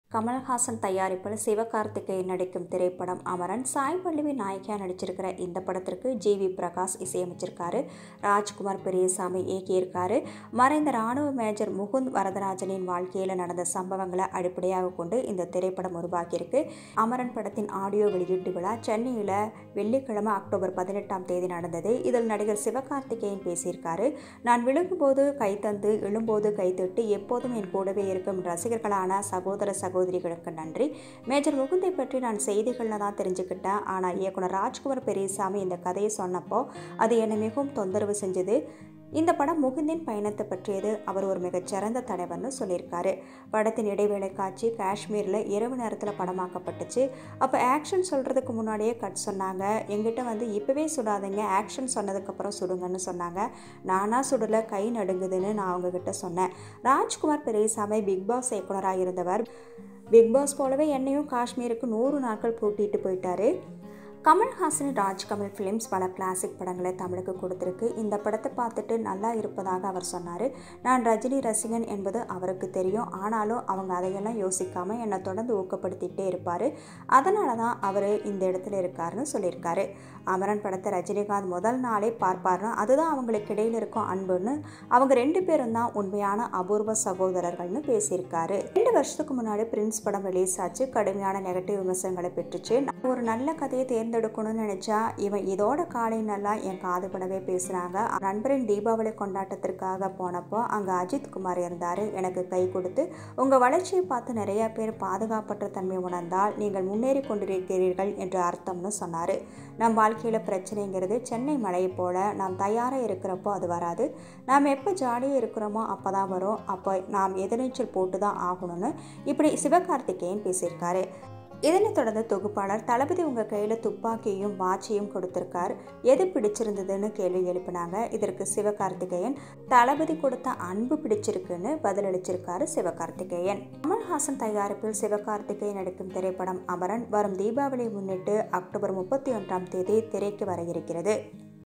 கமல்ஹாசன் தயாரிப்பில் சிவகார்த்திகேயன் நடிக்கும் திரைப்படம் அமரன் சாய் பல்லவி நாயகியா நடிச்சிருக்கிற இந்த படத்திற்கு ஜி வி பிரகாஷ் இசையமைச்சிருக்காரு ராஜ்குமார் பெரியசாமி இயக்கியிருக்காரு மறைந்த ராணுவ மேஜர் முகுந்த் வரதராஜனின் வாழ்க்கையில் நடந்த சம்பவங்களை அடிப்படையாக கொண்டு இந்த திரைப்படம் உருவாக்கியிருக்கு அமரன் படத்தின் ஆடியோ வெளியீட்டு விழா சென்னையில் வெள்ளிக்கிழமை அக்டோபர் பதினெட்டாம் தேதி நடந்தது இதில் நடிகர் சிவகார்த்திகேயன் பேசியிருக்காரு நான் விழுகும்போது கைத்தந்து எழும்போது கைத்தட்டு எப்போதும் என் கூடவே இருக்கும் ரசிகர்களான சகோதர சகோதரிகளுக்கு நன்றி மேஜர் முகுந்தை பற்றி நான் செய்திகளில் தான் தெரிஞ்சுக்கிட்டேன் ஆனால் இயக்குனர் ராஜ்குமார் பெரியசாமி இந்த கதையை சொன்னப்போ அது என்னை மிகவும் தொந்தரவு செஞ்சது இந்த படம் முகுந்தின் பயணத்தை பற்றியது அவர் ஒரு மிகச்சிறந்த தலைவர்னு சொல்லியிருக்காரு படத்தின் இடைவேளை காட்சி காஷ்மீரில் இரவு நேரத்தில் படமாக்கப்பட்டுச்சு அப்போ ஆக்ஷன் சொல்கிறதுக்கு முன்னாடியே கட் சொன்னாங்க எங்கிட்ட வந்து இப்போவே சுடாதீங்க ஆக்ஷன் சொன்னதுக்கப்புறம் சுடுங்கன்னு சொன்னாங்க நானாக சுடலை கை நடுங்குதுன்னு நான் அவங்கக்கிட்ட சொன்னேன் ராஜ்குமார் பெரியசாமி பிக் பாஸ் இயக்குனராக இருந்தவர் பிக் பாஸ் போலவே என்னையும் காஷ்மீருக்கு நூறு நாட்கள் கூட்டிகிட்டு போயிட்டாரு கமல்ஹாசன் ராஜ்கமல் ஃபிலிம்ஸ் பல கிளாசிக் படங்களை தமிழுக்கு கொடுத்துருக்கு இந்த படத்தை பார்த்துட்டு நல்லா இருப்பதாக அவர் சொன்னார் நான் ரஜினி ரசிகன் என்பது அவருக்கு தெரியும் ஆனாலும் அவங்க அதையெல்லாம் யோசிக்காமல் என்னை தொடர்ந்து ஊக்கப்படுத்திகிட்டே இருப்பார் அதனால தான் அவர் இந்த இடத்துல இருக்காருன்னு சொல்லியிருக்காரு அமரன் படத்தை ரஜினிகாந்த் முதல் நாளே பார்ப்பார்னா அதுதான் அவங்களுக்கு இடையில் இருக்கும் அன்புன்னு அவங்க ரெண்டு பேரும் தான் உண்மையான அபூர்வ சகோதரர்கள்னு பேசியிருக்காரு ரெண்டு வருஷத்துக்கு முன்னாடி பிரின்ஸ் படம் ரிலீஸ் ஆச்சு கடுமையான நெகட்டிவ் விமர்சனங்களை பெற்றுச்சு நான் ஒரு நல்ல கதையை தேர்ந்தெடுக்கணும்னு நினச்சா இவன் இதோட காலை நல்லா என் காது படவே பேசுகிறாங்க நண்பரின் தீபாவளி கொண்டாட்டத்திற்காக போனப்போ அங்கே அஜித் குமார் இருந்தார் எனக்கு கை கொடுத்து உங்கள் வளர்ச்சியை பார்த்து நிறைய பேர் பாதுகாப்பற்ற தன்மை உணர்ந்தால் நீங்கள் முன்னேறி கொண்டிருக்கிறீர்கள் என்று அர்த்தம்னு சொன்னார் நம் வாழ்க்கையில் பிரச்சனைங்கிறது சென்னை மழையை போல் நாம் தயாராக இருக்கிறப்போ அது வராது நாம் எப்போ ஜாலியாக இருக்கிறோமோ அப்போ தான் வரும் அப்போ நாம் எதிர்நீச்சல் போட்டு தான் ஆகணும்னு இப்படி சிவகார்த்திகேயன் பேசியிருக்காரு இதனைத் தொடர்ந்து தொகுப்பாளர் தளபதி உங்கள் கையில் துப்பாக்கியையும் வாட்சியும் கொடுத்திருக்கார் எது பிடிச்சிருந்ததுன்னு கேள்வி எழுப்பினாங்க இதற்கு சிவகார்த்திகேயன் தளபதி கொடுத்த அன்பு பிடிச்சிருக்குன்னு பதிலளிச்சிருக்காரு சிவகார்த்திகேயன் கமல்ஹாசன் தயாரிப்பில் சிவகார்த்திகேயன் நடிக்கும் திரைப்படம் அமரன் வரும் தீபாவளியை முன்னிட்டு அக்டோபர் முப்பத்தி ஒன்றாம் தேதி திரைக்கு வர இருக்கிறது